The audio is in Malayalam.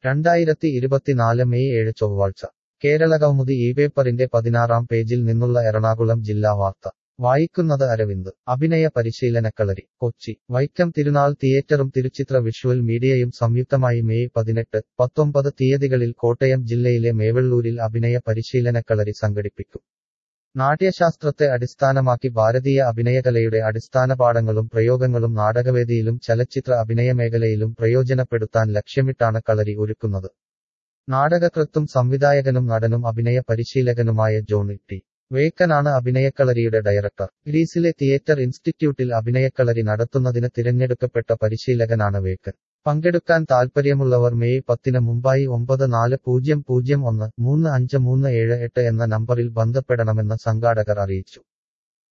രണ്ടായിരത്തി ഇരുപത്തിനാല് മെയ് ഏഴ് ചൊവ്വാഴ്ച കേരളകൗമുദി ഈ പേപ്പറിന്റെ പതിനാറാം പേജിൽ നിന്നുള്ള എറണാകുളം ജില്ലാ വാർത്ത വായിക്കുന്നത് അരവിന്ദ് അഭിനയ പരിശീലനക്കളരി കൊച്ചി വൈക്കം തിരുനാൾ തിയേറ്ററും തിരുച്ചിത്ര വിഷ്വൽ മീഡിയയും സംയുക്തമായി മെയ് പതിനെട്ട് പത്തൊമ്പത് തീയതികളിൽ കോട്ടയം ജില്ലയിലെ മേവള്ളൂരിൽ അഭിനയ പരിശീലനക്കളരി സംഘടിപ്പിക്കും നാട്യശാസ്ത്രത്തെ അടിസ്ഥാനമാക്കി ഭാരതീയ അഭിനയകലയുടെ അടിസ്ഥാന പാഠങ്ങളും പ്രയോഗങ്ങളും നാടകവേദിയിലും ചലച്ചിത്ര അഭിനയമേഖലയിലും പ്രയോജനപ്പെടുത്താൻ ലക്ഷ്യമിട്ടാണ് കളരി ഒരുക്കുന്നത് നാടകകൃത്തും സംവിധായകനും നടനും അഭിനയ പരിശീലകനുമായ ജോണി ടി വേക്കനാണ് അഭിനയക്കളരിയുടെ ഡയറക്ടർ ഗ്രീസിലെ തിയേറ്റർ ഇൻസ്റ്റിറ്റ്യൂട്ടിൽ അഭിനയക്കളരി നടത്തുന്നതിന് തിരഞ്ഞെടുക്കപ്പെട്ട പരിശീലകനാണ് വേക്കൻ പങ്കെടുക്കാൻ താൽപ്പര്യമുള്ളവർ മെയ് പത്തിന് മുമ്പായി ഒമ്പത് നാല് പൂജ്യം പൂജ്യം ഒന്ന് മൂന്ന് അഞ്ച് മൂന്ന് ഏഴ് എട്ട് എന്ന നമ്പറിൽ ബന്ധപ്പെടണമെന്ന് സംഘാടകർ അറിയിച്ചു